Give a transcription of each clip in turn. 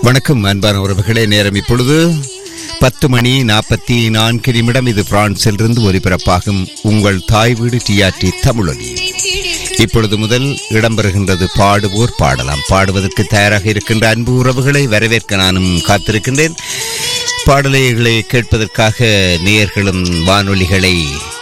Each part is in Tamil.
வணக்கம் அன்பான உறவுகளே நேரம் இப்பொழுது பத்து மணி நாற்பத்தி நான்கு நிமிடம் இது பிரான்சிலிருந்து ஒலிபரப்பாகும் உங்கள் தாய் வீடு டிஆர்டி தமிழொலி இப்பொழுது முதல் இடம்பெறுகின்றது பாடுவோர் பாடலாம் பாடுவதற்கு தயாராக இருக்கின்ற அன்பு உறவுகளை வரவேற்க நானும் காத்திருக்கின்றேன் பாடலைகளை கேட்பதற்காக நேயர்களும் வானொலிகளை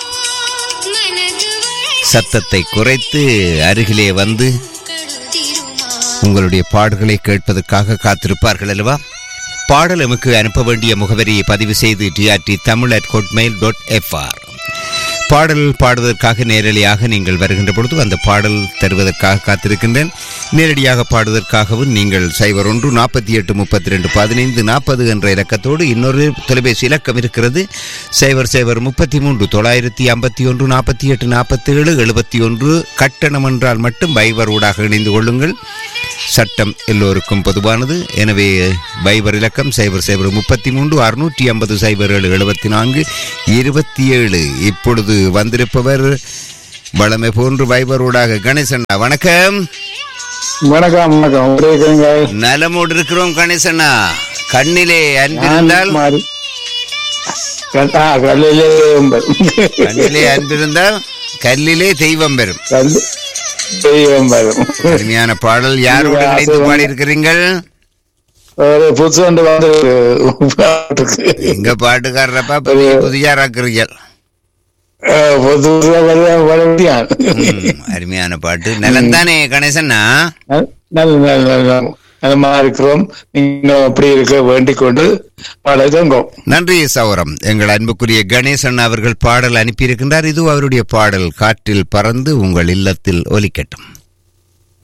சத்தத்தை குறைத்து அருகிலே வந்து உங்களுடைய பாடல்களை கேட்பதற்காக காத்திருப்பார்கள் அல்லவா பாடல் எமக்கு அனுப்ப வேண்டிய முகவரியை பதிவு செய்து TRT Tamil at hotmail dot FR பாடல் பாடுவதற்காக நேரடியாக நீங்கள் வருகின்ற பொழுது அந்த பாடல் தருவதற்காக காத்திருக்கின்றேன் நேரடியாக பாடுவதற்காகவும் நீங்கள் சைபர் ஒன்று நாற்பத்தி எட்டு முப்பத்தி ரெண்டு பதினைந்து நாற்பது என்ற இலக்கத்தோடு இன்னொரு தொலைபேசி இலக்கம் இருக்கிறது சைபர் சைபர் முப்பத்தி மூன்று தொள்ளாயிரத்தி ஐம்பத்தி ஒன்று நாற்பத்தி எட்டு நாற்பத்தி ஏழு எழுபத்தி ஒன்று கட்டணம் என்றால் மட்டும் பைபர் ஊடாக இணைந்து கொள்ளுங்கள் சட்டம் எல்லோருக்கும் பொதுவானது எனவே பைபர் இலக்கம் சைபர் சைபர் முப்பத்தி மூன்று அறுநூற்றி ஐம்பது சைபர் ஏழு எழுபத்தி நான்கு இருபத்தி ஏழு இப்பொழுது வந்திருப்பவர் வளமை போன்று பைபர் ஊடாக கணேசண்ணா வணக்கம் வணக்கம் வணக்கம் ஒரே கேங்க நலமோடு இருக்கிறோம் கணேசண்ணா கண்ணிலே அன்பிருந்தால் மாறி ஆ கல்லிலே எறும்பல். கண்ணிலே அன்பிருந்தால் கல்லிலே தெய்வம் பெறும் கல்லு தெய்வம் வரும் அருமையான பாடல் யாரோடு இணைந்து பாடியிருக்கிறீர்கள் ஒரு புதுசு வந்து வந்து பாட்டுக்கு. எங்க பாட்டுக்காரப்பா பெரிய புதியாராக்குறீர்கள் அஹ், புதுசா வருதா, வர முடியாது. ம், அருமையான பாட்டு நலந்தானே கணேசண்ணா நல்ல நல்ல நல்ல நலமா இருக்கிறோம் நீங்களும் அப்படி இருக்க வேண்டிக் கொண்டு பழகுங்கோ நன்றி சௌரம் எங்கள் அன்புக்குரிய கணேசன் அவர்கள் பாடல் அனுப்பியிருக்கின்றார் இது அவருடைய பாடல் காற்றில் பறந்து உங்கள் இல்லத்தில் ஒலிக்கட்டும்